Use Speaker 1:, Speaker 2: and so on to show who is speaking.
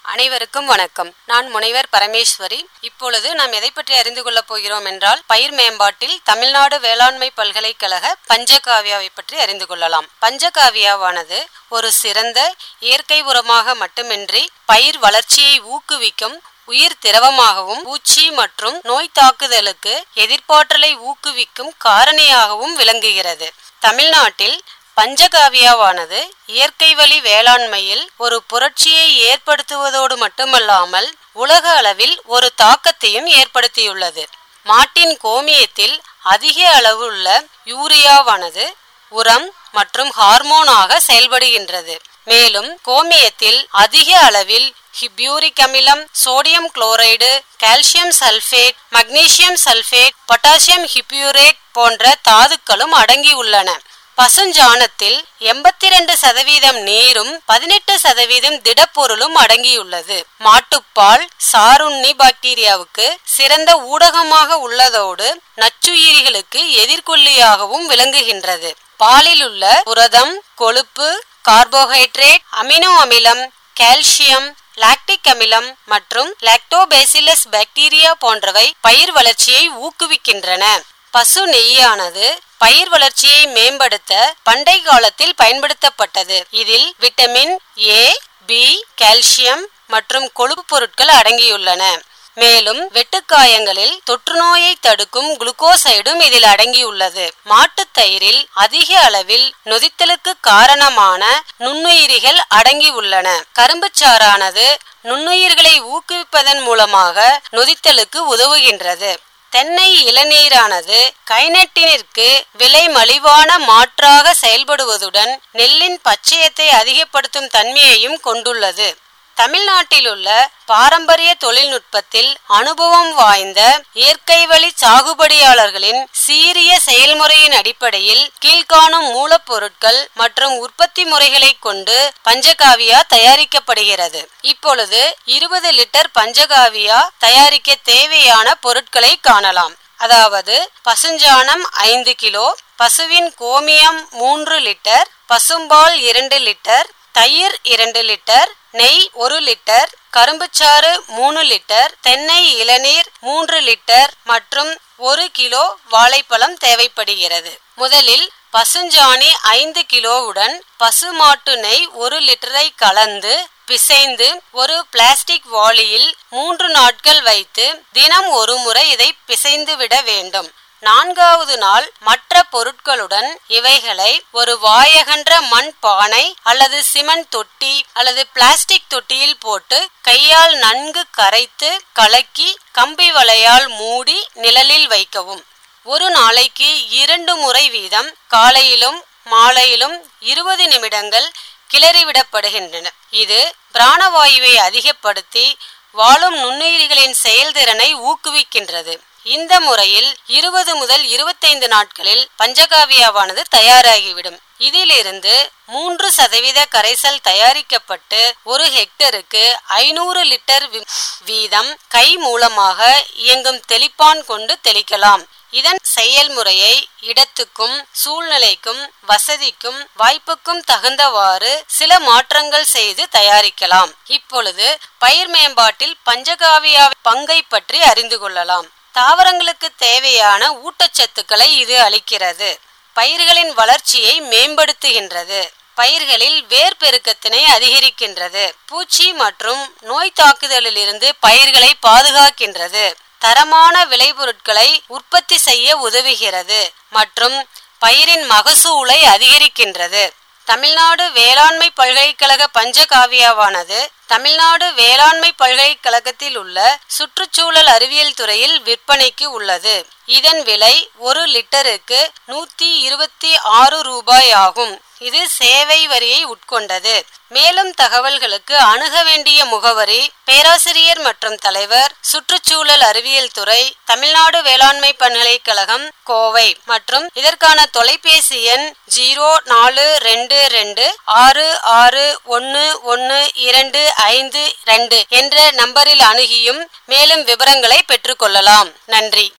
Speaker 1: அனைவருக்கும் வணக்கம் நான் முனைவர் பரமேஸ்வரி இப்பொழுது நாம் எதை பற்றி அறிந்து கொள்ளப் போகிறோம் என்றால் பயிர் மேம்பாட்டில் தமிழ்நாடு வேளாண்மை பல்கலைக்கழக பஞ்சகாவியாவை பற்றி அறிந்து கொள்ளலாம் பஞ்சகாவியாவானது ஒரு சிறந்த இயற்கை உரமாக மட்டுமின்றி பயிர் வளர்ச்சியை ஊக்குவிக்கும் உயிர் திரவமாகவும் பூச்சி மற்றும் நோய் தாக்குதலுக்கு எதிர்ப்பாற்றலை ஊக்குவிக்கும் காரணியாகவும் விளங்குகிறது தமிழ்நாட்டில் பஞ்சகாவியாவானது இயற்கை வழி வேளாண்மையில் ஒரு புரட்சியை ஏற்படுத்துவதோடு மட்டுமல்லாமல் உலக அளவில் ஒரு தாக்கத்தையும் ஏற்படுத்தியுள்ளது மாட்டின் கோமியத்தில் அதிக அளவுள்ள யூரியாவானது உரம் மற்றும் ஹார்மோனாக செயல்படுகின்றது மேலும் கோமியத்தில் அதிக அளவில் ஹிபியூரிக் அமிலம் sodium chloride calcium sulphate magnesium sulphate potassium hippurate போன்ற தாதுக்களும் அடங்கியுள்ளன பசுஞ்சாணத்தில் எண்பத்தி ரெண்டு சதவீதம் நீரும் பதினெட்டு சதவீதம் திடப்பொருளும் அடங்கியுள்ளது மாட்டுப்பால் சாருண்ணி பாக்டீரியாவுக்கு சிறந்த ஊடகமாக உள்ளதோடு நச்சுயிரிகளுக்கு எதிர்கொல்லியாகவும் விளங்குகின்றது பாலில் உள்ள புரதம் கொழுப்பு கார்போஹைட்ரேட் அமினோ அமிலம் கால்சியம் லாக்டிக் அமிலம் மற்றும் லாக்டோபேசிலஸ் பாக்டீரியா போன்றவை பயிர் வளர்ச்சியை ஊக்குவிக்கின்றன பசு நெய்யானது பயிர் வளர்ச்சியை மேம்படுத்த பண்டை காலத்தில் பயன்படுத்தப்பட்டது இதில் விட்டமின் ஏ பி கால்சியம் மற்றும் கொழுப்பு பொருட்கள் அடங்கியுள்ளன மேலும் வெட்டுக்காயங்களில் தொற்றுநோயை தடுக்கும் குளுக்கோசைடும் இதில் அடங்கியுள்ளது மாட்டுத் தயிரில் அதிக அளவில் நொதித்தலுக்கு காரணமான நுண்ணுயிரிகள் அடங்கியுள்ளன கரும்புச்சாறானது நுண்ணுயிர்களை ஊக்குவிப்பதன் மூலமாக நொதித்தலுக்கு உதவுகின்றது தென்னை இளநீரானது கைநட்டினிற்கு விலை மலிவான மாற்றாக செயல்படுவதுடன் நெல்லின் பச்சையத்தை அதிகப்படுத்தும் தன்மையையும் கொண்டுள்ளது தமிழ்நாட்டில் உள்ள பாரம்பரிய தொழில்நுட்பத்தில் அனுபவம் வாய்ந்த இயற்கை வழி சாகுபடியாளர்களின் சீரிய செயல்முறையின் அடிப்படையில் கீழ்காணும் மூலப்பொருட்கள் மற்றும் உற்பத்தி முறைகளை கொண்டு பஞ்சகாவியா தயாரிக்கப்படுகிறது இப்பொழுது இருபது லிட்டர் பஞ்சகாவியா தயாரிக்க தேவையான பொருட்களை காணலாம் அதாவது பசுஞ்சாணம் ஐந்து கிலோ பசுவின் கோமியம் மூன்று லிட்டர் பசும்பால் இரண்டு லிட்டர் தயிர் இரண்டு லிட்டர் நெய் ஒரு லிட்டர் கரும்புச்சாறு மூணு லிட்டர் தென்னை இளநீர் மூன்று லிட்டர் மற்றும் ஒரு கிலோ வாழைப்பழம் தேவைப்படுகிறது முதலில் பசுஞ்சாணி ஐந்து கிலோவுடன் பசுமாட்டு நெய் ஒரு லிட்டரை கலந்து பிசைந்து ஒரு பிளாஸ்டிக் வாளியில் மூன்று நாட்கள் வைத்து தினம் ஒரு முறை இதை பிசைந்து விட வேண்டும் நான்காவது நாள் மற்ற பொருட்களுடன் இவைகளை ஒரு வாயகன்ற மண் பானை அல்லது சிமெண்ட் தொட்டி அல்லது பிளாஸ்டிக் தொட்டியில் போட்டு கையால் நன்கு கரைத்து கலக்கி கம்பி வலையால் மூடி நிழலில் வைக்கவும் ஒரு நாளைக்கு இரண்டு முறை வீதம் காலையிலும் மாலையிலும் இருபது நிமிடங்கள் கிளறிவிடப்படுகின்றன இது பிராணவாயுவை அதிகப்படுத்தி வாழும் நுண்ணுயிரிகளின் செயல்திறனை ஊக்குவிக்கின்றது இந்த முறையில் இருபது முதல் இருபத்தைந்து நாட்களில் பஞ்சகாவியாவானது தயாராகிவிடும் இதிலிருந்து மூன்று சதவீத கரைசல் தயாரிக்கப்பட்டு ஒரு ஹெக்டருக்கு ஐநூறு லிட்டர் வீதம் கை மூலமாக இயங்கும் தெளிப்பான் கொண்டு தெளிக்கலாம் இதன் செயல்முறையை இடத்துக்கும் சூழ்நிலைக்கும் வசதிக்கும் வாய்ப்புக்கும் தகுந்தவாறு சில மாற்றங்கள் செய்து தயாரிக்கலாம் இப்பொழுது பயிர் மேம்பாட்டில் பஞ்சகாவியா பங்கை பற்றி அறிந்து கொள்ளலாம் தாவரங்களுக்கு தேவையான ஊட்டச்சத்துக்களை இது அளிக்கிறது பயிர்களின் வளர்ச்சியை மேம்படுத்துகின்றது பயிர்களில் வேர் பெருக்கத்தினை அதிகரிக்கின்றது பூச்சி மற்றும் நோய் தாக்குதலில் இருந்து பயிர்களை பாதுகாக்கின்றது தரமான விளைபொருட்களை உற்பத்தி செய்ய உதவுகிறது மற்றும் பயிரின் மகசூலை அதிகரிக்கின்றது தமிழ்நாடு வேளாண்மை பல்கலைக்கழக பஞ்சகாவியாவானது தமிழ்நாடு வேளாண்மை பல்கலைக்கழகத்தில் உள்ள சுற்றுச்சூழல் அறிவியல் துறையில் விற்பனைக்கு உள்ளது இதன் விலை ஒரு லிட்டருக்கு நூத்தி இருபத்தி ஆறு ரூபாய் ஆகும் இது சேவை வரியை உட்கொண்டது மேலும் தகவல்களுக்கு அணுக வேண்டிய முகவரி பேராசிரியர் மற்றும் தலைவர் சுற்றுச்சூழல் அறிவியல் துறை தமிழ்நாடு வேளாண்மை பல்கலைக்கழகம் கோவை மற்றும் இதற்கான தொலைபேசி எண் ஜீரோ நாலு ரெண்டு ரெண்டு ஆறு ஆறு ஒன்னு ஒன்னு இரண்டு ஐந்து ரெண்டு என்ற நம்பரில் அணுகியும் மேலும் விவரங்களை பெற்றுக்கொள்ளலாம் நன்றி